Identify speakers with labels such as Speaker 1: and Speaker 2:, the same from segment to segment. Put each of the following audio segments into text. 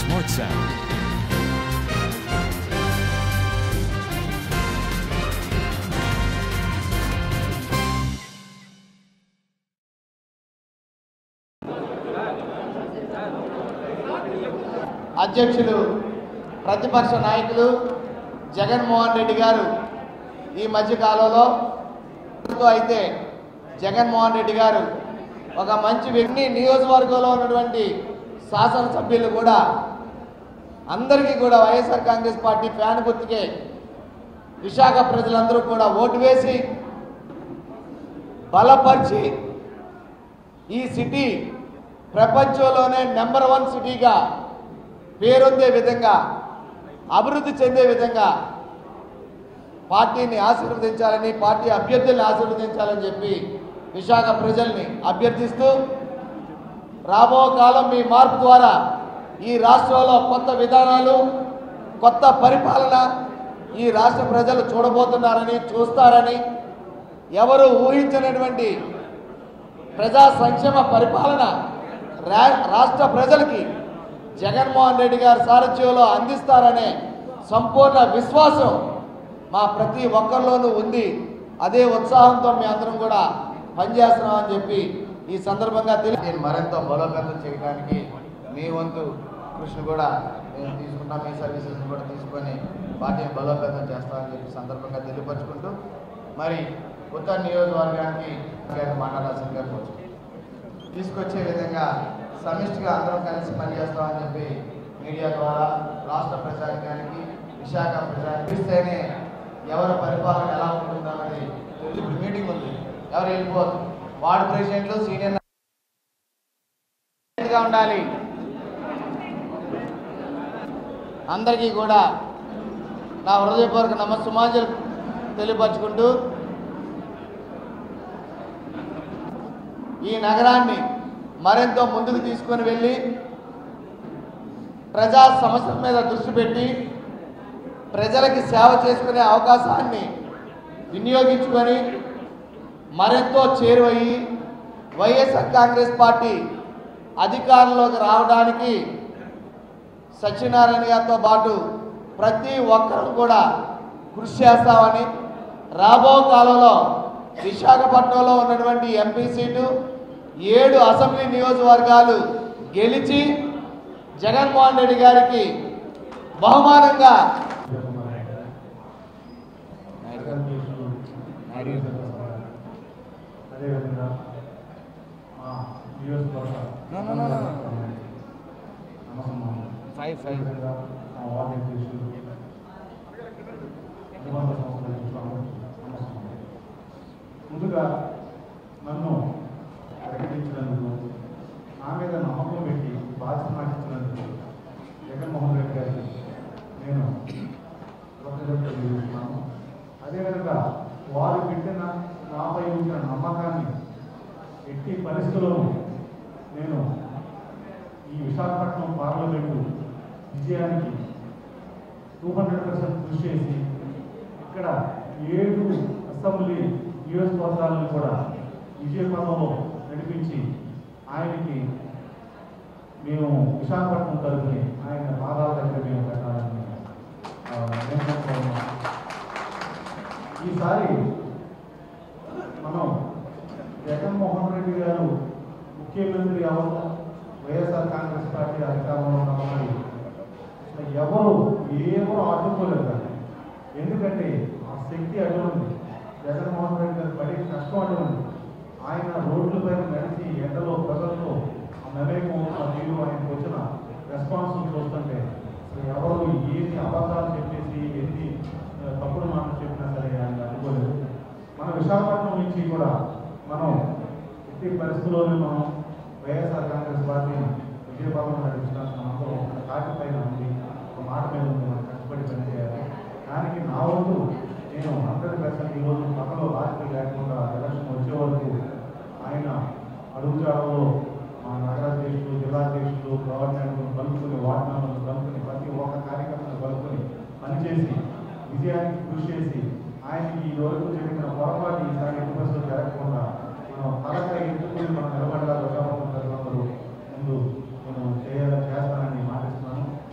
Speaker 1: Smart Sound.
Speaker 2: అధ్యక్షులు ప్రతిపక్ష నాయకులు జగన్మోహన్ రెడ్డి గారు ఈ మధ్య కాలంలో అయితే జగన్మోహన్ రెడ్డి గారు ఒక మంచి వ్యక్తి నియోజకవర్గంలో ఉన్నటువంటి శాసనసభ్యులు కూడా అందరికీ కూడా వైఎస్ఆర్ కాంగ్రెస్ పార్టీ ఫ్యాన్ గుర్తుకే విశాఖ ప్రజలందరూ కూడా ఓటు వేసి బలపరిచి ఈ సిటీ ప్రపంచంలోనే నెంబర్ వన్ సిటీగా పేరొందే విధంగా అభివృద్ధి చెందే విధంగా పార్టీని ఆశీర్వదించాలని పార్టీ అభ్యర్థుల్ని ఆశీర్వదించాలని చెప్పి విశాఖ ప్రజల్ని అభ్యర్థిస్తూ రాబో కాలం మీ మార్పు ద్వారా ఈ రాష్ట్రంలో కొత్త విధానాలు కొత్త పరిపాలన ఈ రాష్ట్ర ప్రజలు చూడబోతున్నారని చూస్తారని ఎవరు ఊహించినటువంటి ప్రజా సంక్షేమ పరిపాలన రా- రాష్ట్ర ప్రజలకి జగన్మోహన్ రెడ్డి గారి సారథ్యంలో అందిస్తారనే సంపూర్ణ విశ్వాసం మా ప్రతి ఒక్కరిలోనూ ఉంది అదే ఉత్సాహంతో మీ అందరం కూడా పనిచేస్తున్నామని చెప్పి ఈ సందర్భంగా తెలియ నేను మరింత బలోపేతం చేయడానికి మీ వంతు కృషి కూడా నేను తీసుకుంటాం మీ సర్వీసెస్ కూడా తీసుకొని పార్టీని బలోపేతం చేస్తామని చెప్పి సందర్భంగా తెలియపరుచుకుంటూ మరి ఉత్తర నియోజకవర్గానికి గారు మాట్లాడాల్సిందిగా కోరుచున్నాను. తీసుకొచ్చే విధంగా సమిష్టిగా అందరం కలిసి పనిచేస్తామని చెప్పి మీడియా ద్వారా రాష్ట్ర ప్రజానికానికి విశాఖ ప్రజానికి ఇస్తేనే ఎవరి పరిపాలన ఎలా ఉంటుందో అన్నది తెలుసు. ఇప్పుడు మీటింగ్ ఉంది ఎవరు వెళ్ళిపోదు వార్డు ప్రెసిడెంట్లు సీనియర్ గా ఉండాలి అందరికీ కూడా నా హృదయపూర్వక నమస్సుమాంజలు తెలియపరచుకుంటూ ఈ నగరాన్ని మరింత ముందుకు తీసుకొని వెళ్ళి ప్రజా సమస్యల మీద దృష్టి పెట్టి ప్రజలకి సేవ చేసుకునే అవకాశాన్ని వినియోగించుకొని మరెంతో చేరువయ్యి వైఎస్ఆర్ కాంగ్రెస్ పార్టీ అధికారంలోకి రావడానికి సత్యనారాయణ గారితో పాటు ప్రతి ఒక్కరూ కూడా కృషి చేస్తామని రాబో కాలంలో విశాఖపట్నంలో ఉన్నటువంటి ఎంపీ సీటు ఏడు అసెంబ్లీ నియోజకవర్గాలు గెలిచి జగన్మోహన్ రెడ్డి గారికి బహుమానంగా
Speaker 3: అదేవిధంగా మా నియోజకవర్గ
Speaker 2: No, no, no, no, no.
Speaker 3: నమ్మకం
Speaker 2: ఫైవ్ ఫైవ్
Speaker 3: అదేవిధంగా మా వార్డు అధ్యక్షులు అనుబంధ సంస్థల అధ్యక్షులు నమ్మకం ముందుగా నన్ను ప్రకటించినందుకు నా మీద నమ్మకం పెట్టి బాధ్యత నాకు ఇచ్చినందుకు జగన్మోహన్ రెడ్డి గారికి నేను కృతజ్ఞతలు తెలియజేస్తున్నాను అదేవిధంగా వారు పెట్టిన నాపై ఉంచిన నమ్మకాన్ని ఎట్టి పరిస్థితుల్లోనూ నేను ఈ విశాఖపట్నం పార్లమెంటు విజయానికి టూ హండ్రెడ్ పర్సెంట్ కృషి చేసి ఇక్కడ ఏడు అసెంబ్లీ నియోజకవర్గాలను కూడా విజయపథంలో నడిపించి ఆయనకి మేము విశాఖపట్నం తరఫుని ఆయన పాదాల దగ్గర మేము పెట్టాలని ఆ, నిర్ణయించుకున్నాం. ఈసారి మనం జగన్మోహన్ రెడ్డి గారు ముఖ్యమంత్రి అవ్వడం వైఎస్ఆర్ కాంగ్రెస్ పార్టీ అధికారంలో ఉన్నామని అసలు ఎవరు ఎవరు అడ్డుకోలేదు దాన్ని. ఎందుకంటే ఆ శక్తి అటువంటి జగన్మోహన్ రెడ్డి గారు పడే కష్టం అటువంటి ఆయన రోడ్లపైన నడిచి ఎండలో ప్రజలతో ఆ మమేకం అవుతున్న తీరు ఆయనకు వచ్చిన రెస్పాన్స్ చూస్తుంటే అసలు ఎవరు ఏది అబద్ధాలు చెప్పేసి ఎన్ని ఆ, తప్పుడు మాటలు చెప్పినా సరే ఆయన అనుకోలేదు మన విశాఖపట్నం నుంచి కూడా మనం ఎట్టి పరిస్థితుల్లోనే మనం వైఎస్ఆర్ కాంగ్రెస్ పార్టీని విజయపథంలో నడిపించడానికి మనందరం ఒక తాటి పైన ఉంది ఒక మాట మీద ఉంది మనం కష్టపడి పనిచేయాలి దానికి నా వంతు నేను హండ్రెడ్ పర్సెంట్ ఈరోజు పక్కలో రాజకీయ లేకుండా ఎలక్షన్ వచ్చే వరకు ఆయన అడుగుజాడలో మా నగరాధ్యక్షులు జిల్లాధ్యక్షులు గవర్నమెంట్ కలుపుకొని వార్డు మెంబర్లు కలుపుకొని ప్రతి ఒక్క కార్యకర్తను కలుపుకొని పనిచేసి విజయానికి కృషి చేసి ఆయనకి ఈ వరకు జరిగిన పొరపాటు ఈసారి ఎట్టి పరిస్థితులు జరగకుండా మనం తలకాయ ఎత్తుకుని మనం నిలబడాలి విశాఖపట్నం ప్రజలందరూ ముందు నేను చేయాలి చేస్తానని మాటిస్తున్నాను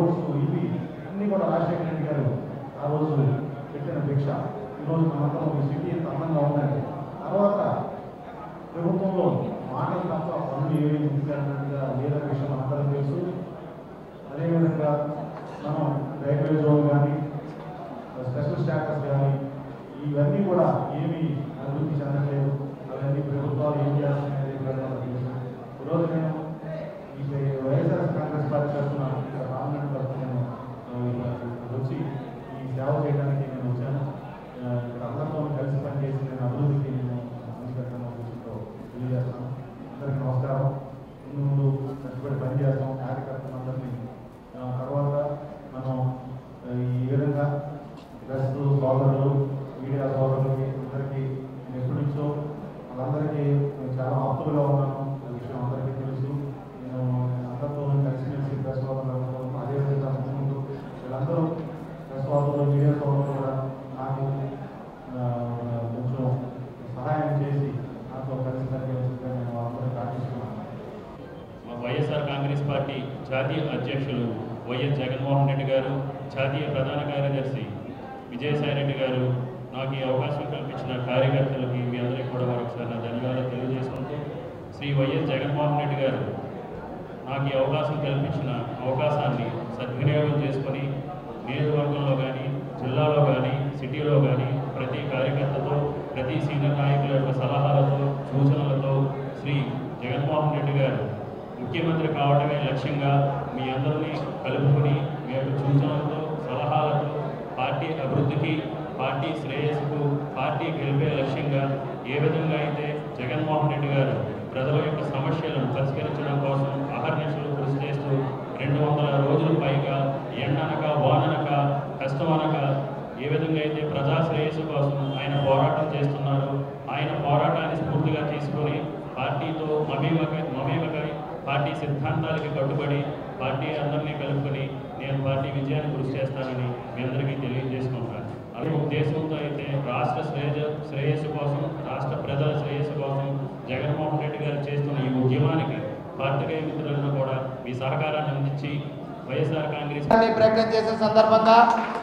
Speaker 3: రోడ్స్ ఇవి అన్నీ కూడా రాజశేఖర రెడ్డి గారు ఆ రోజు పెట్టిన భిక్ష ఈరోజు మనందరం ఈ సిటీ ఎంత అందంగా ఉందండి తర్వాత ప్రభుత్వంలో మాటలు తప్ప పనులు ఏమీ ముందుకెళ్ళినట్టుగా లేదనే విషయం అందరికీ తెలుసు అదేవిధంగా మనం రైల్వే జోన్ కానీ స్పెషల్ స్టాటస్ కానీ ఇవన్నీ కూడా ఏమీ అభివృద్ధి చెందట్లేదు అవన్నీ ప్రభుత్వాలు ఏం చేస్తున్నాయి ప్రజలకు తెలుసు ఈరోజు నేను ఈ వైఎస్ఆర్ కాంగ్రెస్ పార్టీ తరఫున ఇక్కడ రామనాథ్ తరఫున నేను ఆ, ఇక్కడ వచ్చి ఈ సేవ చేయడానికి నేను వచ్చాను ఆ, ఇక్కడ అందరితో కలిసి పనిచేసి నేను అభివృద్ధికి నేను ముందుకెళ్తాను ఉద్దేశంతో తెలియజేస్తాను అందరికీ నమస్కారం ముందు ముందు కష్టపడి పనిచేస్తాం కార్యకర్తలందరినీ ఆ, తర్వాత మనం ఆ, ఈ విధంగా ప్రెస్ సోదరులు మీడియా సోదరులకి అందరికీ నేను ఎప్పటి నుంచో వాళ్ళందరికీ నేను చాలా ఆప్తులుగా ఉన్నాను ఆ విషయం అందరికీ తెలుసు నేను అందరితో కలిసిమెలిసి ప్రెస్ సోదరులతో అదేవిధంగా ముందు ముందు వీళ్ళందరూ ప్రెస్ సోదరులు మీడియా సోదరులు కూడా నాకు ఆ, కొంచెం సహాయం చేసి నాతో కలిసి పనిచేస్తుందని నేను వాళ్ళందరూ ప్రార్థిస్తున్నాను
Speaker 1: మా వైఎస్ఆర్ కాంగ్రెస్ పార్టీ జాతీయ అధ్యక్షులు వైఎస్ జగన్మోహన్ రెడ్డి గారు జాతీయ ప్రధాన కార్యదర్శి విజయసాయి రెడ్డి గారు నాకు ఈ అవకాశం కల్పించిన కార్యకర్తలకి మీ అందరికీ కూడా మరొకసారి నా ధన్యవాదాలు తెలియజేసుకుంటూ శ్రీ వైఎస్ జగన్మోహన్ రెడ్డి గారు నాకు ఈ అవకాశం కల్పించిన అవకాశాన్ని సద్వినియోగం చేసుకొని నియోజకవర్గంలో కానీ జిల్లాలో కానీ సిటీలో కానీ ప్రతి కార్యకర్తతో ప్రతి సీనియర్ నాయకుల యొక్క సలహాలతో సూచనలతో శ్రీ జగన్మోహన్ రెడ్డి గారు ముఖ్యమంత్రి కావడమే లక్ష్యంగా మీ అందరినీ కలుపుకొని మీ యొక్క సూచనలతో సలహాలతో పార్టీ అభివృద్ధికి పార్టీ శ్రేయస్సుకు పార్టీ గెలిపే లక్ష్యంగా ఏ విధంగా అయితే జగన్మోహన్ రెడ్డి గారు ప్రజల యొక్క సమస్యలను పరిష్కరించడం కోసం అహర్నిశలు కృషి చేస్తూ రెండు వందల రోజుల పైగా ఎండనక వాననక కష్టమనక ఏ విధంగా అయితే ప్రజా శ్రేయస్సు కోసం ఆయన పోరాటం చేస్తున్నారు ఆయన పోరాటాన్ని స్ఫూర్తిగా తీసుకొని పార్టీతో మమేమకై మమేమకై పార్టీ సిద్ధాంతాలకి కట్టుబడి పార్టీ అందరినీ కలుపుకొని నేను పార్టీ విజయాన్ని కృషి చేస్తానని మీ అందరికీ తెలియజేసుకుంటాను అదే ఉద్దేశంతో అయితే రాష్ట్ర శ్రేయ శ్రేయస్సు కోసం రాష్ట్ర ప్రజల శ్రేయస్సు కోసం జగన్మోహన్ రెడ్డి గారు చేస్తున్న ఈ ఉద్యమానికి పార్టీకేయ మిత్రులను కూడా మీ సహకారాన్ని అందించి వైఎస్ఆర్ కాంగ్రెస్
Speaker 2: ప్రకటన చేసే సందర్భంగా